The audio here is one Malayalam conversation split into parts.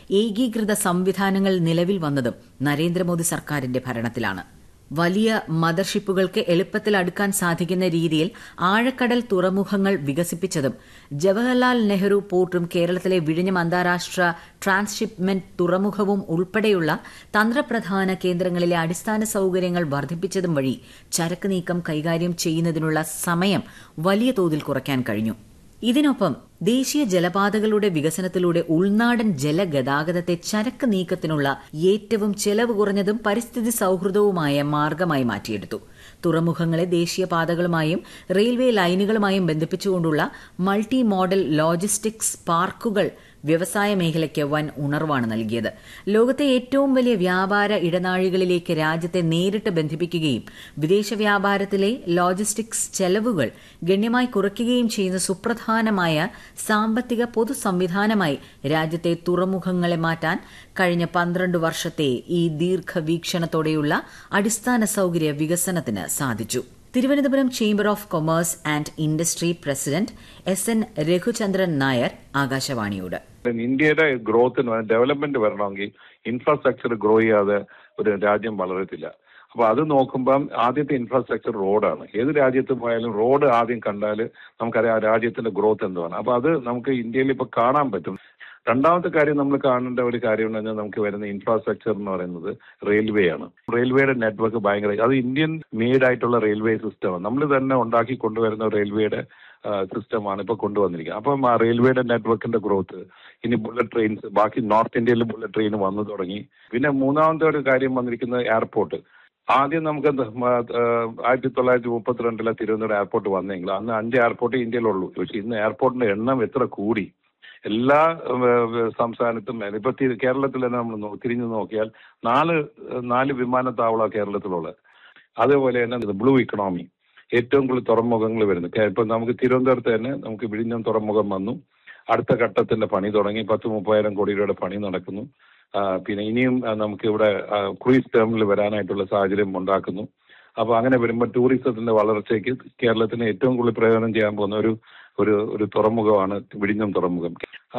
ഏകീകൃത സംവിധാനങ്ങൾ നിലവിൽ വന്നതും നരേന്ദ്രമോദി സർക്കാരിന്റെ ഭരണത്തിലാണ് വലിയ മദർഷിപ്പുകൾക്ക് എളുപ്പത്തിൽ അടുക്കാൻ സാധിക്കുന്ന രീതിയിൽ ആഴക്കടൽ തുറമുഖങ്ങൾ വികസിപ്പിച്ചതും ജവഹർലാൽ നെഹ്റു പോർട്ടും കേരളത്തിലെ വിഴിഞ്ഞം അന്താരാഷ്ട്ര ട്രാൻസ്ഷിപ്മെന്റ് തുറമുഖവും ഉൾപ്പെടെയുള്ള തന്ത്രപ്രധാന കേന്ദ്രങ്ങളിലെ അടിസ്ഥാന സൌകര്യങ്ങൾ വർദ്ധിപ്പിച്ചതും വഴി ചരക്ക് നീക്കം കൈകാര്യം ചെയ്യുന്നതിനുള്ള സമയം വലിയ തോതിൽ കുറയ്ക്കാൻ കഴിഞ്ഞു ഇതിനൊപ്പം ദേശീയ ജലപാതകളുടെ വികസനത്തിലൂടെ ഉൾനാടൻ ജലഗതാഗതത്തെ ചരക്ക് നീക്കത്തിനുള്ള ഏറ്റവും ചെലവ് കുറഞ്ഞതും പരിസ്ഥിതി സൌഹൃദവുമായ മാർഗമായി മാറ്റിയെടുത്തു തുറമുഖങ്ങളെ ദേശീയപാതകളുമായും റെയിൽവേ ലൈനുകളുമായും ബന്ധിപ്പിച്ചുകൊണ്ടുള്ള മൾട്ടി മോഡൽ ലോജിസ്റ്റിക്സ് പാർക്കുകൾ വ്യവസായ മേഖലയ്ക്ക് വൻ ഉണർവാണ് നൽകിയത് ലോകത്തെ ഏറ്റവും വലിയ വ്യാപാര ഇടനാഴികളിലേക്ക് രാജ്യത്തെ നേരിട്ട് ബന്ധിപ്പിക്കുകയും വിദേശ വ്യാപാരത്തിലെ ലോജിസ്റ്റിക്സ് ചെലവുകൾ ഗണ്യമായി കുറയ്ക്കുകയും ചെയ്യുന്ന സുപ്രധാനമായ സാമ്പത്തിക പൊതു സംവിധാനമായി രാജ്യത്തെ തുറമുഖങ്ങളെ മാറ്റാൻ കഴിഞ്ഞ പന്ത്രണ്ട് വർഷത്തെ ഈ ദീർഘവീക്ഷണത്തോടെയുള്ള അടിസ്ഥാന സൌകര്യ വികസനത്തിന് സാധിച്ചു Thiruvananthapuram chamber of commerce and industry president S N Raghuchandran Nair ആകാശവാണിയോട് ഇന്ത്യയുടെ ഗ്രോത്തിന് ഡെവലപ്മെന്റ് വരണമെങ്കിൽ ഇൻഫ്രാസ്ട്രക്ചർ ഗ്രോ ചെയ്യാതെ ഒരു രാജ്യം വളരത്തില്ല അപ്പൊ അത് നോക്കുമ്പം ആദ്യത്തെ ഇൻഫ്രാസ്ട്രക്ചർ റോഡാണ് ഏത് രാജ്യത്ത് പോയാലും റോഡ് ആദ്യം കണ്ടാൽ നമുക്കറിയാം ആ രാജ്യത്തിന്റെ ഗ്രോത്ത് എന്താണ് അപ്പൊ അത് നമുക്ക് ഇന്ത്യയിൽ ഇപ്പൊ കാണാൻ പറ്റും രണ്ടാമത്തെ കാര്യം നമ്മൾ കാണേണ്ട ഒരു കാര്യം എന്ന് പറഞ്ഞാൽ നമുക്ക് വരുന്ന ഇൻഫ്രാസ്ട്രക്ചർ എന്ന് പറയുന്നത് റെയിൽവേ ആണ് റെയിൽവേയുടെ നെറ്റ്വർക്ക് ഭയങ്കര അത് ഇന്ത്യൻ മെയ്ഡ് ആയിട്ടുള്ള റെയിൽവേ സിസ്റ്റമാണ് നമ്മൾ തന്നെ ഉണ്ടാക്കി കൊണ്ടുവരുന്ന റെയിൽവേയുടെ സിസ്റ്റമാണ് ഇപ്പൊ കൊണ്ടുവന്നിരിക്കുന്നത് അപ്പം ആ റെയിൽവേയുടെ നെറ്റ്വർക്കിന്റെ ഗ്രോത്ത് ഇനി ബുള്ളറ്റ് ട്രെയിൻസ് ബാക്കി നോർത്ത് ഇന്ത്യയിൽ ബുള്ളറ്റ് ട്രെയിൻ വന്നു തുടങ്ങി പിന്നെ മൂന്നാമത്തെ ഒരു കാര്യം വന്നിരിക്കുന്നത് എയർപോർട്ട് ആദ്യം നമുക്ക് ആയിരത്തി തൊള്ളായിരത്തി മുപ്പത്തിരണ്ടിലെ തിരുവനന്തപുരം എയർപോർട്ട് വന്നെങ്കിൽ അന്ന് അഞ്ച് എയർപോർട്ട് ഇന്ത്യയിലുള്ളൂ പക്ഷെ ഇന്ന് എയർപോർട്ടിന്റെ എണ്ണം എത്ര കൂടി എല്ലാ സംസ്ഥാനത്തും ഇപ്പൊ കേരളത്തിൽ തന്നെ നമ്മൾ തിരിഞ്ഞു നോക്കിയാൽ നാല് നാല് വിമാനത്താവളമാണ് കേരളത്തിലുള്ളത് അതേപോലെ തന്നെ ബ്ലൂ ഇക്കണോമി ഏറ്റവും കൂടുതൽ തുറമുഖങ്ങൾ വരുന്നു ഇപ്പൊ നമുക്ക് തിരുവനന്തപുരത്ത് തന്നെ നമുക്ക് വിഴിഞ്ഞം തുറമുഖം വന്നു അടുത്ത ഘട്ടത്തിന്റെ പണി തുടങ്ങി പത്ത് മുപ്പതിനായിരം കോടി രൂപയുടെ പണി നടക്കുന്നു പിന്നെ ഇനിയും നമുക്ക് ഇവിടെ ക്രൂയിസ് ടെർമിനൽ വരാനായിട്ടുള്ള സാഹചര്യം ഉണ്ടാക്കുന്നു അപ്പൊ അങ്ങനെ വരുമ്പോൾ ടൂറിസത്തിന്റെ വളർച്ചയ്ക്ക് കേരളത്തിന് ഏറ്റവും കൂടുതൽ പ്രയോജനം ചെയ്യാൻ പോകുന്ന ഒരു ഒരു ഒരു തുറമുഖമാണ് വിഴിഞ്ഞം തുറമുഖം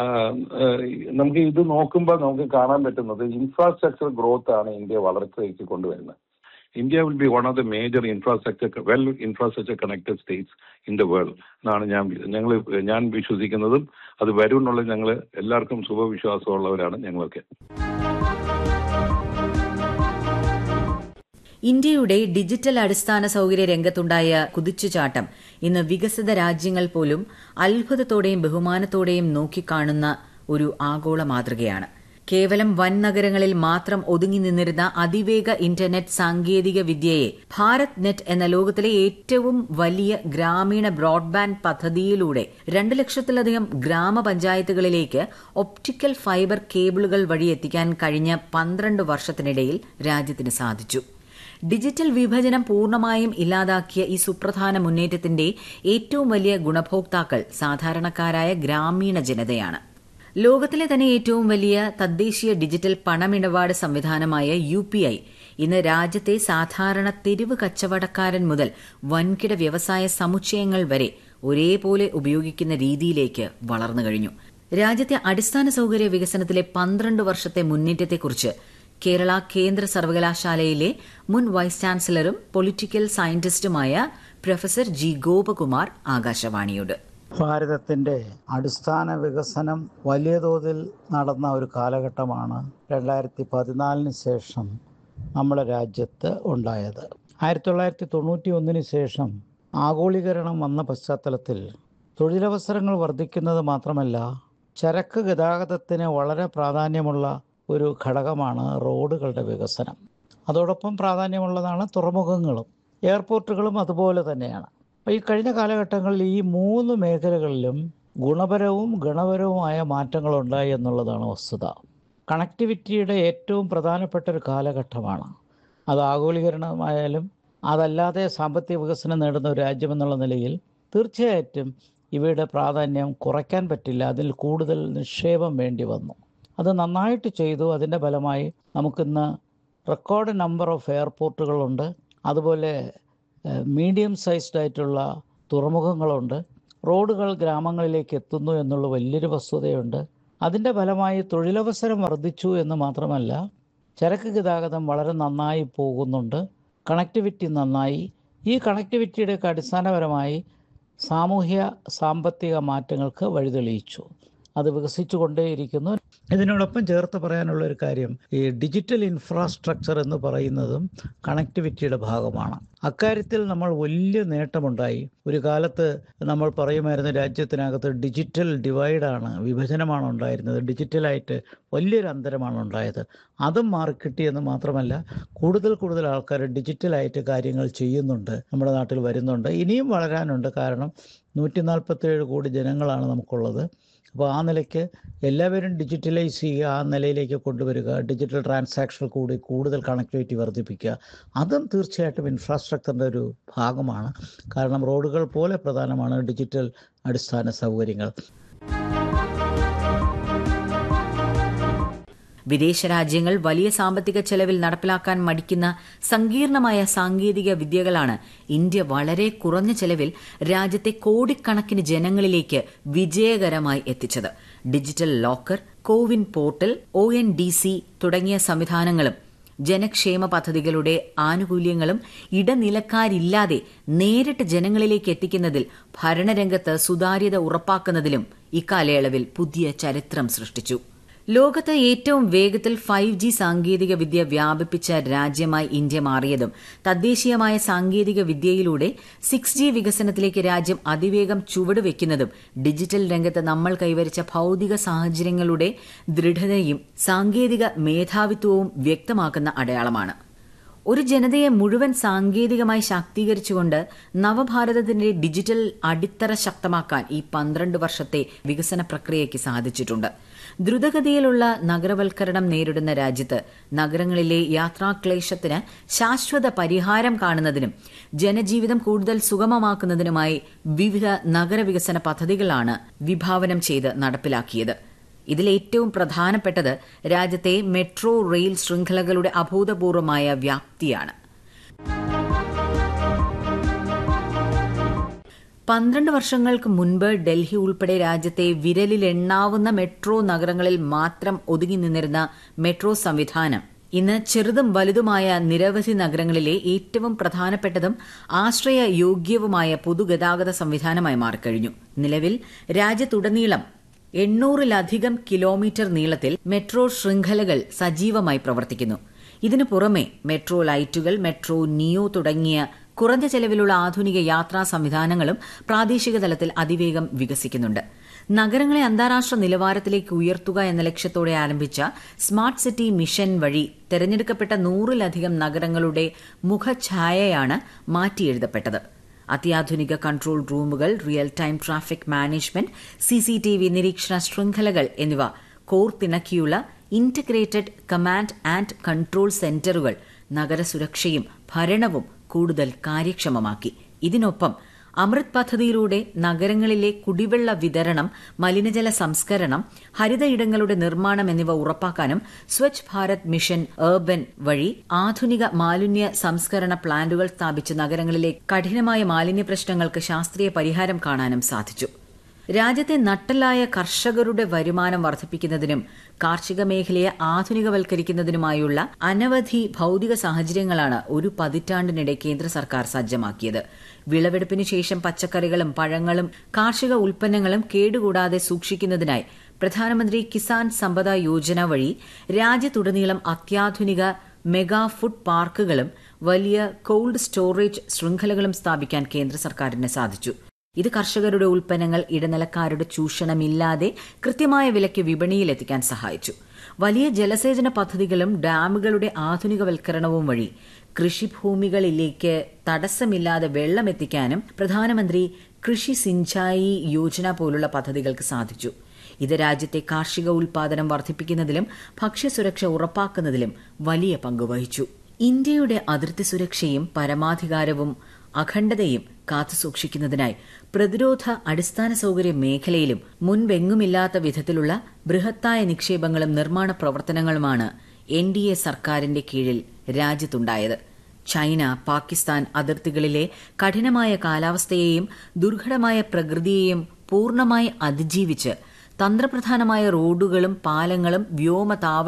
നമുക്ക് ഇത് നോക്കുമ്പോൾ നമുക്ക് കാണാൻ പറ്റുന്നത് ഇൻഫ്രാസ്ട്രക്ചർ ഗ്രോത്ത് ആണ് ഇന്ത്യ വളർച്ചയ്ക്ക് കൊണ്ടുവരുന്നത് India will be one of the major infrastructure well infrastructure connected states in the world എന്നാണ് ഞാൻ ഞങ്ങൾ ഞാൻ വിശ്വസിക്കുന്നതും അത് വരും എന്നുള്ള ഞങ്ങൾ എല്ലാവർക്കും ശുഭവിശ്വാസമുള്ളവരാണ് ഞങ്ങളൊക്കെ ഇന്ത്യയുടെ ഡിജിറ്റൽ അടിസ്ഥാന സൌകര്യ രംഗത്തുണ്ടായ കുതിച്ചുചാട്ടം ഇന്ന് വികസിത രാജ്യങ്ങൾ പോലും അത്ഭുതത്തോടെയും ബഹുമാനത്തോടെയും നോക്കിക്കാണുന്ന ഒരു ആഗോള മാതൃകയാണ് കേവലം വൻ നഗരങ്ങളിൽ മാത്രം ഒതുങ്ങി നിന്നിരുന്ന അതിവേഗ ഇന്റർനെറ്റ് സാങ്കേതിക വിദ്യയെ ഭാരത് നെറ്റ് എന്ന ലോകത്തിലെ ഏറ്റവും വലിയ ഗ്രാമീണ ബ്രോഡ്ബാൻഡ് പദ്ധതിയിലൂടെ രണ്ട് ലക്ഷത്തിലധികം ഗ്രാമപഞ്ചായത്തുകളിലേക്ക് ഒപ്റ്റിക്കൽ ഫൈബർ കേബിളുകൾ വഴി എത്തിക്കാൻ കഴിഞ്ഞ പന്ത്രണ്ട് വർഷത്തിനിടയിൽ രാജ്യത്തിന് സാധിച്ചു ഡിജിറ്റൽ വിഭജനം പൂർണ്ണമായും ഇല്ലാതാക്കിയ ഈ സുപ്രധാന മുന്നേറ്റത്തിന്റെ ഏറ്റവും വലിയ ഗുണഭോക്താക്കൾ സാധാരണക്കാരായ ഗ്രാമീണ ജനതയാണ് ലോകത്തിലെ തന്നെ ഏറ്റവും വലിയ തദ്ദേശീയ ഡിജിറ്റൽ പണമിടപാട് സംവിധാനമായ യു പി ഐ ഇന്ന് രാജ്യത്തെ സാധാരണ തെരുവ് കച്ചവടക്കാരൻ മുതൽ വൻകിട വ്യവസായ സമുച്ചയങ്ങൾ വരെ ഒരേപോലെ ഉപയോഗിക്കുന്ന രീതിയിലേക്ക് വളർന്നു കഴിഞ്ഞു രാജ്യത്തെ അടിസ്ഥാന സൌകര്യ വികസനത്തിലെ പന്ത്രണ്ട് വർഷത്തെ മുന്നേറ്റത്തെക്കുറിച്ച് കേരള കേന്ദ്ര സർവകലാശാലയിലെ മുൻ വൈസ് ചാൻസലറും പൊളിറ്റിക്കൽ സയന്റിസ്റ്റുമായ പ്രൊഫസർ ജി ഗോപകുമാർ ആകാശവാണിയോട് ഭാരതത്തിൻ്റെ അടിസ്ഥാന വികസനം വലിയ തോതിൽ നടന്ന ഒരു കാലഘട്ടമാണ് രണ്ടായിരത്തി പതിനാലിന് ശേഷം നമ്മുടെ രാജ്യത്ത് ഉണ്ടായത് ആയിരത്തി തൊള്ളായിരത്തി തൊണ്ണൂറ്റി ഒന്നിന് ശേഷം ആഗോളീകരണം വന്ന പശ്ചാത്തലത്തിൽ തൊഴിലവസരങ്ങൾ വർദ്ധിക്കുന്നത് മാത്രമല്ല ചരക്ക് ഗതാഗതത്തിന് വളരെ പ്രാധാന്യമുള്ള ഒരു ഘടകമാണ് റോഡുകളുടെ വികസനം അതോടൊപ്പം പ്രാധാന്യമുള്ളതാണ് തുറമുഖങ്ങളും എയർപോർട്ടുകളും അതുപോലെ തന്നെയാണ് അപ്പോൾ ഈ കഴിഞ്ഞ കാലഘട്ടങ്ങളിൽ ഈ മൂന്ന് മേഖലകളിലും ഗുണപരവും ഗുണപരവുമായ മാറ്റങ്ങളുണ്ടായി എന്നുള്ളതാണ് വസ്തുത കണക്ടിവിറ്റിയുടെ ഏറ്റവും പ്രധാനപ്പെട്ട ഒരു കാലഘട്ടമാണ് അത് ആഗോളീകരണമായാലും അതല്ലാതെ സാമ്പത്തിക വികസനം നേടുന്ന ഒരു രാജ്യമെന്നുള്ള നിലയിൽ തീർച്ചയായിട്ടും ഇവയുടെ പ്രാധാന്യം കുറയ്ക്കാൻ പറ്റില്ല അതിൽ കൂടുതൽ നിക്ഷേപം വേണ്ടി വന്നു അത് നന്നായിട്ട് ചെയ്തു അതിൻ്റെ ഫലമായി നമുക്കിന്ന് റെക്കോർഡ് നമ്പർ ഓഫ് എയർപോർട്ടുകളുണ്ട് അതുപോലെ മീഡിയം സൈസ്ഡ് ആയിട്ടുള്ള തുറമുഖങ്ങളുണ്ട് റോഡുകൾ ഗ്രാമങ്ങളിലേക്ക് എത്തുന്നു എന്നുള്ള വലിയൊരു വസ്തുതയുണ്ട് അതിൻ്റെ ഫലമായി തൊഴിലവസരം വർദ്ധിച്ചു എന്ന് മാത്രമല്ല ചരക്ക് ഗതാഗതം വളരെ നന്നായി പോകുന്നുണ്ട് കണക്ടിവിറ്റി നന്നായി ഈ കണക്ടിവിറ്റിയുടെയൊക്കെ അടിസ്ഥാനപരമായി സാമൂഹ്യ സാമ്പത്തിക മാറ്റങ്ങൾക്ക് വഴിതെളിയിച്ചു അത് വികസിച്ചുകൊണ്ടേയിരിക്കുന്നു ഇതിനോടൊപ്പം ചേർത്ത് പറയാനുള്ള ഒരു കാര്യം ഈ ഡിജിറ്റൽ ഇൻഫ്രാസ്ട്രക്ചർ എന്ന് പറയുന്നതും കണക്ടിവിറ്റിയുടെ ഭാഗമാണ് അക്കാര്യത്തിൽ നമ്മൾ വലിയ നേട്ടമുണ്ടായി ഒരു കാലത്ത് നമ്മൾ പറയുമായിരുന്നു രാജ്യത്തിനകത്ത് ഡിജിറ്റൽ ഡിവൈഡാണ് വിഭജനമാണ് ഉണ്ടായിരുന്നത് ഡിജിറ്റലായിട്ട് വലിയൊരു അന്തരമാണ് ഉണ്ടായത് അതും മാറിക്കിട്ടിയെന്ന് മാത്രമല്ല കൂടുതൽ കൂടുതൽ ആൾക്കാർ ഡിജിറ്റലായിട്ട് കാര്യങ്ങൾ ചെയ്യുന്നുണ്ട് നമ്മുടെ നാട്ടിൽ വരുന്നുണ്ട് ഇനിയും വളരാനുണ്ട് കാരണം നൂറ്റി നാൽപ്പത്തേഴ് കോടി ജനങ്ങളാണ് നമുക്കുള്ളത് അപ്പോൾ ആ നിലയ്ക്ക് എല്ലാവരും ഡിജിറ്റലൈസ് ചെയ്യുക ആ നിലയിലേക്ക് കൊണ്ടുവരിക ഡിജിറ്റൽ ട്രാൻസാക്ഷൻ കൂടി കൂടുതൽ കണക്ടിവിറ്റി വർദ്ധിപ്പിക്കുക അതും തീർച്ചയായിട്ടും ഇൻഫ്രാസ്ട്രക്ചറിൻ്റെ ഒരു ഭാഗമാണ് കാരണം റോഡുകൾ പോലെ പ്രധാനമാണ് ഡിജിറ്റൽ അടിസ്ഥാന സൗകര്യങ്ങൾ വിദേശ രാജ്യങ്ങൾ വലിയ സാമ്പത്തിക ചെലവിൽ നടപ്പിലാക്കാൻ മടിക്കുന്ന സങ്കീർണമായ സാങ്കേതിക വിദ്യകളാണ് ഇന്ത്യ വളരെ കുറഞ്ഞ ചെലവിൽ രാജ്യത്തെ കോടിക്കണക്കിന് ജനങ്ങളിലേക്ക് വിജയകരമായി എത്തിച്ചത് digital locker CoWIN portal O N D C തുടങ്ങിയ സംവിധാനങ്ങളും ജനക്ഷേമ പദ്ധതികളുടെ ആനുകൂല്യങ്ങളും ഇടനിലക്കാരില്ലാതെ നേരിട്ട് ജനങ്ങളിലേക്ക് എത്തിക്കുന്നതിൽ ഭരണരംഗത്ത് സുതാര്യത ഉറപ്പാക്കുന്നതിലും ഇക്കാലയളവിൽ പുതിയ ചരിത്രം സൃഷ്ടിച്ചു ലോകത്ത് ഏറ്റവും വേഗത്തിൽ ഫൈവ് ജി സാങ്കേതിക വിദ്യ വ്യാപിപ്പിച്ച രാജ്യമായി ഇന്ത്യ മാറിയതും തദ്ദേശീയമായ സാങ്കേതിക വിദ്യയിലൂടെ സിക്സ് ജി വികസനത്തിലേക്ക് രാജ്യം അതിവേഗം ചുവടുവെക്കുന്നതും ഡിജിറ്റൽ രംഗത്ത് നമ്മൾ കൈവരിച്ച ഭൌതിക സാഹചര്യങ്ങളുടെ ദൃഢതയും സാങ്കേതിക മേധാവിത്വവും വ്യക്തമാക്കുന്ന അടയാളമാണ് ഒരു ജനതയെ മുഴുവൻ സാങ്കേതികമായി ശാക്തീകരിച്ചുകൊണ്ട് നവഭാരതത്തിന്റെ ഡിജിറ്റൽ അടിത്തറ ശക്തമാക്കാൻ ഈ പന്ത്രണ്ട് വർഷത്തെ വികസന പ്രക്രിയയ്ക്ക് സാധിച്ചിട്ടുണ്ട് ദ്രുതഗതിയിലുള്ള നഗരവൽക്കരണം നേരിടുന്ന രാജ്യത്ത് നഗരങ്ങളിലെ യാത്രാക്ലേശത്തിന് ശാശ്വത പരിഹാരം കാണുന്നതിനും ജനജീവിതം കൂടുതൽ സുഗമമാക്കുന്നതിനുമായി വിവിധ നഗരവികസന പദ്ധതികളാണ് വിഭാവനം ചെയ്ത് നടപ്പിലാക്കിയത് ഇതിലേറ്റവും പ്രധാനപ്പെട്ടത് രാജ്യത്തെ മെട്രോ റെയിൽ ശൃംഖലകളുടെ അഭൂതപൂർവമായ വ്യാപ്തിയാണ് പന്ത്രണ്ട് വർഷങ്ങൾക്ക് മുൻപ് ഡൽഹി ഉൾപ്പെടെ രാജ്യത്തെ വിരലിലെണ്ണാവുന്ന മെട്രോ നഗരങ്ങളിൽ മാത്രം ഒതുങ്ങി നിന്നിരുന്ന മെട്രോ സംവിധാനം ഇന്ന് ചെറുതും വലുതുമായ നിരവധി നഗരങ്ങളിലെ ഏറ്റവും പ്രധാനപ്പെട്ടതും ആശ്രയ യോഗ്യവുമായ പൊതുഗതാഗത സംവിധാനമായി മാറിക്കഴിഞ്ഞു നിലവിൽ രാജ്യത്തുടനീളം എണ്ണൂറിലധികം കിലോമീറ്റർ നീളത്തിൽ മെട്രോ ശൃംഖലകൾ സജീവമായി പ്രവർത്തിക്കുന്നു ഇതിനു പുറമെ മെട്രോ ലൈറ്റുകൾ മെട്രോ നിയോ തുടങ്ങിയ കുറഞ്ഞ ചെലവിലുള്ള ആധുനിക യാത്രാ സംവിധാനങ്ങളും പ്രാദേശിക തലത്തിൽ അതിവേഗം വികസിക്കുന്നുണ്ട് നഗരങ്ങളെ അന്താരാഷ്ട്ര നിലവാരത്തിലേക്ക് ഉയർത്തുക എന്ന ലക്ഷ്യത്തോടെ ആരംഭിച്ച സ്മാർട്ട് സിറ്റി മിഷൻ വഴി തെരഞ്ഞെടുക്കപ്പെട്ട നൂറിലധികം നഗരങ്ങളുടെ മുഖഛായയാണ് മാറ്റിയെഴുതപ്പെട്ടത് അത്യാധുനിക കൺട്രോൾ റൂമുകൾ real time traffic management CCTV നിരീക്ഷണ ശൃംഖലകൾ എന്നിവ കോർത്തിണക്കിയുള്ള ഇന്റഗ്രേറ്റഡ് കമാൻഡ് ആൻഡ് കൺട്രോൾ സെന്ററുകൾ നഗരസുരക്ഷയും ഭരണവും കൂടുതൽ കാര്യക്ഷമമാക്കി ഇതിനൊപ്പം അമൃത് പദ്ധതിയിലൂടെ നഗരങ്ങളിലെ കുടിവെള്ള വിതരണം മലിനജല സംസ്കരണം ഹരിത ഇടങ്ങളുടെ നിർമ്മാണം എന്നിവ ഉറപ്പാക്കാനും സ്വച്ഛ് ഭാരത് മിഷൻ ഏർബൻ വഴി ആധുനിക മാലിന്യ സംസ്കരണ പ്ലാന്റുകൾ സ്ഥാപിച്ച് നഗരങ്ങളിലെ കഠിനമായ മാലിന്യ പ്രശ്നങ്ങൾക്ക് ശാസ്ത്രീയ പരിഹാരം കാണാനും സാധിച്ചു രാജ്യത്തെ നട്ടലായ കർഷകരുടെ വരുമാനം വർദ്ധിപ്പിക്കുന്നതിനും കാർഷിക മേഖലയെ ആധുനികവൽക്കരിക്കുന്നതിനുമായുള്ള അനവധി ഭൌതിക സാഹചര്യങ്ങളാണ് ഒരു പതിറ്റാണ്ടിനിടെ കേന്ദ്ര സർക്കാർ സജ്ജമാക്കിയത് വിളവെടുപ്പിന് ശേഷം പച്ചക്കറികളും പഴങ്ങളും കാർഷിക ഉൽപ്പന്നങ്ങളും കേടുകൂടാതെ സൂക്ഷിക്കുന്നതിനായി പ്രധാനമന്ത്രി കിസാൻ സമ്പദ യോജന വഴി രാജ്യത്തുടനീളം അത്യാധുനിക മെഗാ ഫുഡ് പാർക്കുകളും വലിയ കോൾഡ് സ്റ്റോറേജ് ശൃംഖലകളും സ്ഥാപിക്കാൻ കേന്ദ്ര സർക്കാരിന് സാധിച്ചു ഇത് കർഷകരുടെ ഉൽപ്പന്നങ്ങൾ ഇടനിലക്കാരുടെ ചൂഷണമില്ലാതെ കൃത്യമായ വിലയ്ക്ക് വിപണിയിലെത്തിക്കാൻ സഹായിച്ചു വലിയ ജലസേചന പദ്ധതികളും ഡാമുകളുടെ ആധുനികവൽക്കരണവും വഴി കൃഷിഭൂമികളിലേക്ക് തടസ്സമില്ലാതെ വെള്ളം എത്തിക്കാനും പ്രധാനമന്ത്രി കൃഷി സിഞ്ചായി യോജന പോലുള്ള പദ്ധതികൾക്ക് സാധിച്ചു ഇത് രാജ്യത്തെ കാർഷിക ഉൽപാദനം വർദ്ധിപ്പിക്കുന്നതിലും ഭക്ഷ്യസുരക്ഷ ഉറപ്പാക്കുന്നതിലും വലിയ പങ്കുവഹിച്ചു ഇന്ത്യയുടെ അതിർത്തി സുരക്ഷയും പരമാധികാരവും അഖണ്ഡതയും കാത്തുസൂക്ഷിക്കുന്നതിനായി പ്രതിരോധ അടിസ്ഥാന സൌകര്യ മേഖലയിലും മുൻപെങ്ങുമില്ലാത്ത വിധത്തിലുള്ള ബൃഹത്തായ നിക്ഷേപങ്ങളും നിർമ്മാണ പ്രവർത്തനങ്ങളുമാണ് എൻ ഡി എ സർക്കാരിന്റെ കീഴിൽ രാജ്യത്തുണ്ടായത് ചൈന പാകിസ്ഥാൻ അതിർത്തികളിലെ കഠിനമായ കാലാവസ്ഥയെയും ദുർഘടമായ പ്രകൃതിയെയും പൂർണ്ണമായി അതിജീവിച്ച് തന്ത്രപ്രധാനമായ റോഡുകളും പാലങ്ങളും വ്യോമ